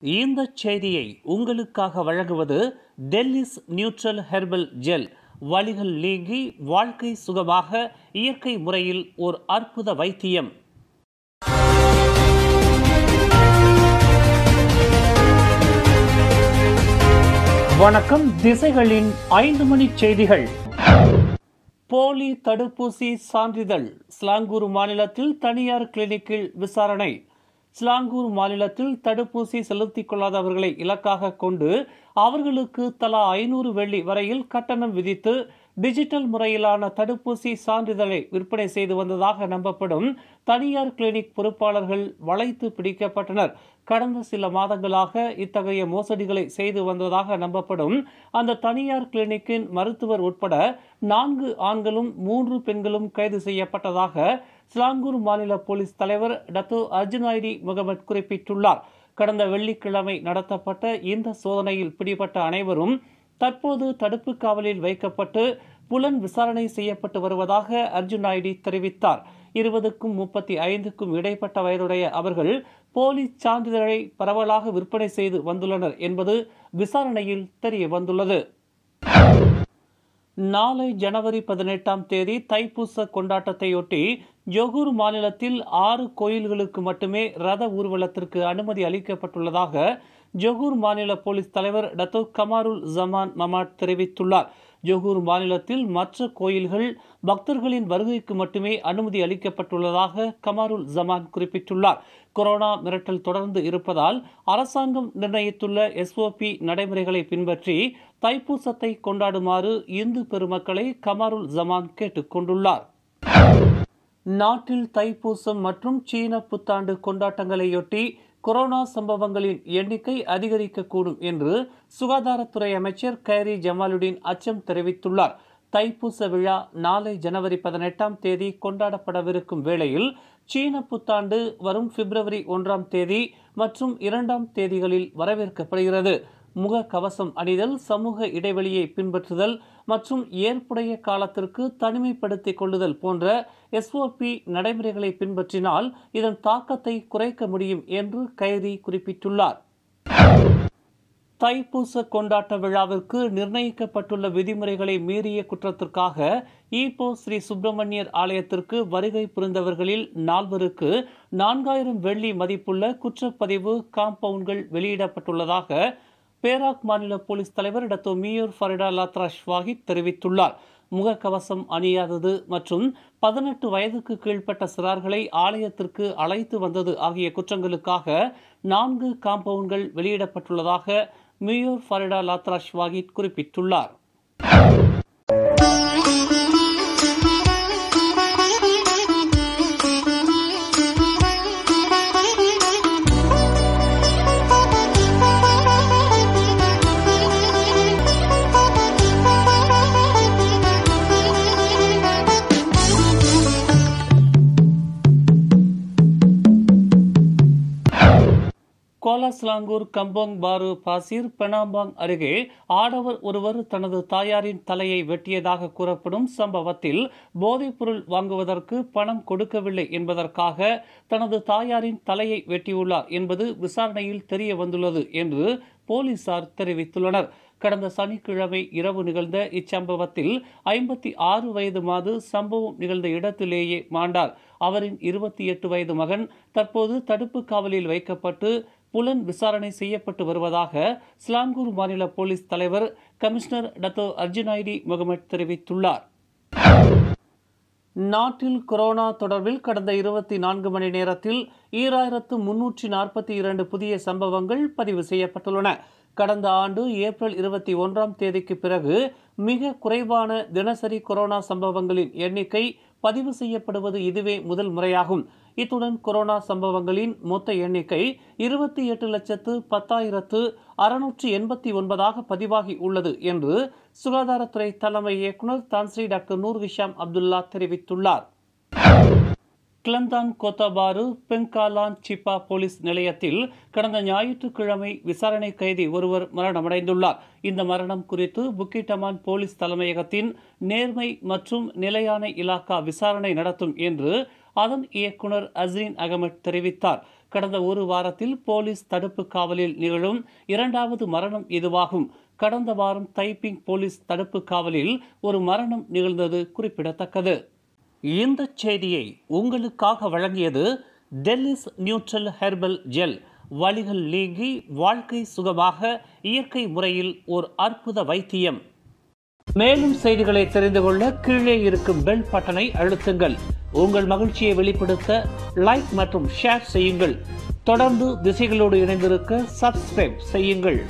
இந்த செய்தியை உங்களுக்காக வழங்குவது டெல்லிஸ் நியூட்ரல் ஹெர்பல் ஜெல் வலிகள் நீங்கி வாழ்க்கை சுகமாக இயற்கை முறையில் ஓர் அற்புத வைத்தியம் வணக்கம் திசைகளின் ஐந்து மணி செய்திகள் போலி தடுப்பூசி சான்றிதழ் ஸ்லாங்கூர் மாநிலத்தில் தனியார் கிளினிக்கில் விசாரணை ஸ்லாங்கூர் மாநிலத்தில் தடுப்பூசி செலுத்திக் கொள்ளாதவர்களை இலக்காக கொண்டு அவர்களுக்கு தலா ஐநூறு வெள்ளி வரையில் கட்டணம் விதித்து டிஜிட்டல் முறையிலான தடுப்பூசி சான்றிதழை விற்பனை செய்து வந்ததாக நம்பப்படும் தனியார் கிளினிக் பொறுப்பாளர்கள் வளைத்து பிடிக்கப்பட்டனர் கடந்த சில மாதங்களாக இத்தகைய மோசடிகளை செய்து வந்ததாக நம்பப்படும் அந்த தனியார் கிளினிக்கின் மருத்துவர் உட்பட நான்கு ஆண்களும் மூன்று பெண்களும் கைது செய்யப்பட்டதாக ஸ்லாங்கூர் மாநில போலீஸ் தலைவர் டத்தோ அர்ஜுனாய்டி முகமது குறிப்பிட்டுள்ளார் கடந்த வெள்ளிக்கிழமை நடத்தப்பட்ட இந்த சோதனையில் பிடிபட்ட அனைவரும் தற்போது தடுப்பு காவலில் வைக்கப்பட்டு புலன் விசாரணை செய்யப்பட்டு வருவதாக அர்ஜுன் நாயுடி தெரிவித்தார் இருபதுக்கும் முப்பத்தி ஐந்துக்கும் இடைப்பட்ட வயதுடைய அவர்கள் போலி சான்றிதழை பரவலாக விற்பனை செய்து வந்துள்ளனர் என்பது விசாரணையில் தெரிய வந்துள்ளது நாளை ஜனவரி பதினெட்டாம் தேதி தைப்பூச கொண்டாட்டத்தையொட்டி ஜொகூர் மாநிலத்தில் ஆறு கோயில்களுக்கு மட்டுமே ரத ஊர்வலத்திற்கு அனுமதி அளிக்கப்பட்டுள்ளதாக ஜொகூர் மாநில போலீஸ் தலைவர் டத்தோ கமாருல் ஜமான் மமாட் தெரிவித்துள்ளார் ஜொகூர் மாநிலத்தில் மற்ற கோயில்கள் பக்தர்களின் வருகைக்கு மட்டுமே அனுமதி அளிக்கப்பட்டுள்ளதாக கமாருல் ஜமான் குறிப்பிட்டுள்ளார் கொரோனா மிரட்டல் தொடர்ந்து இருப்பதால் அரசாங்கம் நிர்ணயித்துள்ள எஸ்ஓபி நடைமுறைகளை பின்பற்றி தைப்பூசத்தை கொண்டாடுமாறு இந்து பெருமக்களை கமாருல் ஜமான் கேட்டுக்கொண்டுள்ளார் நாட்டில் தைப்பூசம் மற்றும் சீன புத்தாண்டு கொண்டாட்டங்களையொட்டி கொரோனா சம்பவங்களின் எண்ணிக்கை அதிகரிக்கக்கூடும் என்று சுகாதாரத்துறை அமைச்சர் கைரி ஜமாலுடீன் அச்சம் தெரிவித்துள்ளார் தைப்பூச விழா நாளை ஜனவரி பதினெட்டாம் தேதி கொண்டாடப்படவிருக்கும் வேளையில் சீன புத்தாண்டு வரும் பிப்ரவரி ஒன்றாம் தேதி மற்றும் இரண்டாம் தேதிகளில் வரவேற்கப்படுகிறது முக கவசம் அணிதல் சமூக இடைவெளியை பின்பற்றுதல் மற்றும் ஏற்புடைய காலத்திற்கு தனிமைப்படுத்திக் கொள்ளுதல் போன்ற எஸ்ஓபி நடைமுறைகளை பின்பற்றினால் இதன் தாக்கத்தை குறைக்க முடியும் என்று கைரி குறிப்பிட்டுள்ளார் தைப்பூச கொண்டாட்ட விழாவிற்கு நிர்ணயிக்கப்பட்டுள்ள விதிமுறைகளை மீறிய குற்றத்திற்காக ஈப்போ ஸ்ரீ சுப்பிரமணியர் ஆலயத்திற்கு வருகை புரிந்தவர்களில் நால்வருக்கு நான்காயிரம் வெள்ளி மதிப்புள்ள குற்றப்பதிவு காம்பவுண்ட்கள் வெளியிடப்பட்டுள்ளதாக பேராக் மாநில போலீஸ் தலைவர் Dato Mior Faridalathrash Wahid தெரிவித்துள்ளார் முகக்கவசம் அணியாதது மற்றும் பதினெட்டு வயதுக்கு கீழ்ப்பட்ட சிறார்களை ஆலயத்திற்கு அழைத்து வந்தது ஆகிய குற்றங்களுக்காக நான்கு காம்பவுண்ட்கள் வெளியிடப்பட்டுள்ளதாக மியூர் ஃபரிடா லாத்ராஷ் வாஹித் குறிப்பிட்டுள்ளார் கோலாஸ்லாங்கூர் கம்போங் பாரு பாசிர் பெனாம்பாங் அருகே ஆடவர் ஒருவர் தனது தாயாரின் தலையை வெட்டியதாக கூறப்படும் சம்பவத்தில் போதைப்பொருள் வாங்குவதற்கு பணம் கொடுக்கவில்லை என்பதற்காக தனது தாயாரின் தலையை வெட்டியுள்ளார் என்பது விசாரணையில் தெரிய வந்துள்ளது என்று போலீசார் தெரிவித்துள்ளனர் கடந்த சனிக்கிழமை இரவு நிகழ்ந்த இச்சம்பவத்தில் ஐம்பத்தி ஆறு வயது மாது சம்பவம் நிகழ்ந்த இடத்திலேயே மாண்டார் அவரின் இருபத்தி எட்டு வயது மகன் தற்போது தடுப்பு காவலில் வைக்கப்பட்டு புலன் விசாரணை செய்யப்பட்டு வருவதாக ஸ்லாங்கூர் மாநில போலீஸ் தலைவர் கமிஷனர் டத்தோ அர்ஜுனாய்டி முகமது தெரிவித்துள்ளார் நாட்டில் கொரோனா தொடர்பில் கடந்த இருபத்தி நான்கு மணி நேரத்தில் ஈராயிரத்து முன்னூற்றி நாற்பத்தி இரண்டு புதிய சம்பவங்கள் பதிவு செய்யப்பட்டுள்ளன கடந்த ஆண்டு ஏப்ரல் இருபத்தி ஒன்றாம் தேதிக்கு பிறகு மிக குறைவான தினசரி கொரோனா சம்பவங்களின் எண்ணிக்கை பதிவு செய்யப்படுவது இதுவே முதல் முறையாகும் இத்துடன் கொரோனா சம்பவங்களின் மொத்த எண்ணிக்கை இருபத்தி எட்டு லட்சத்து பத்தாயிரத்து அறுநூற்றி எண்பத்தி ஒன்பதாக பதிவாகி உள்ளது என்று சுகாதாரத்துறை தலைமை இயக்குநர் Tan Sri doctor Noor Hisham Abdullah தெரிவித்துள்ளார் கிளந்தான் கோத்தபாரு பெங்காலான் சிப்பா போலீஸ் நிலையத்தில் கடந்த ஞாயிற்றுக்கிழமை விசாரணை கைதி ஒருவர் மரணமடைந்துள்ளார் இந்த மரணம் குறித்து புக்கிட்டமான் போலீஸ் தலைமையகத்தின் நேர்மை மற்றும் நிலையான இலாக்கா விசாரணை நடத்தும் என்று அதன் இயக்குனர் அஸ்ரீன் அகமட் தெரிவித்தார் கடந்த ஒரு வாரத்தில் போலீஸ் தடுப்பு காவலில் நிகழும் இரண்டாவது மரணம் இதுவாகும் கடந்த வாரம் தைப்பிங் போலீஸ் தடுப்பு காவலில் ஒரு மரணம் நிகழ்ந்தது குறிப்பிடத்தக்கது இந்த செய்தியை உங்களுக்காக வழங்கியது டெல்லிஸ் நியூட்ரல் ஹெர்பல் ஜெல் வலிகள் நீங்கி வாழ்க்கை சுகமாக இயற்கை முறையில் ஒரு அற்புத வைத்தியம் மேலும் செய்திகளை தெரிந்து கொள்ள கீழே இருக்கும் பெல் பட்டனை அழுத்துங்கள் உங்கள் மகிழ்ச்சியை வெளிப்படுத்த லைக் மற்றும் ஷேர் செய்யுங்கள் தொடர்ந்து திசைகளோடு இணைந்திருக்க சப்ஸ்கிரைப் செய்யுங்கள்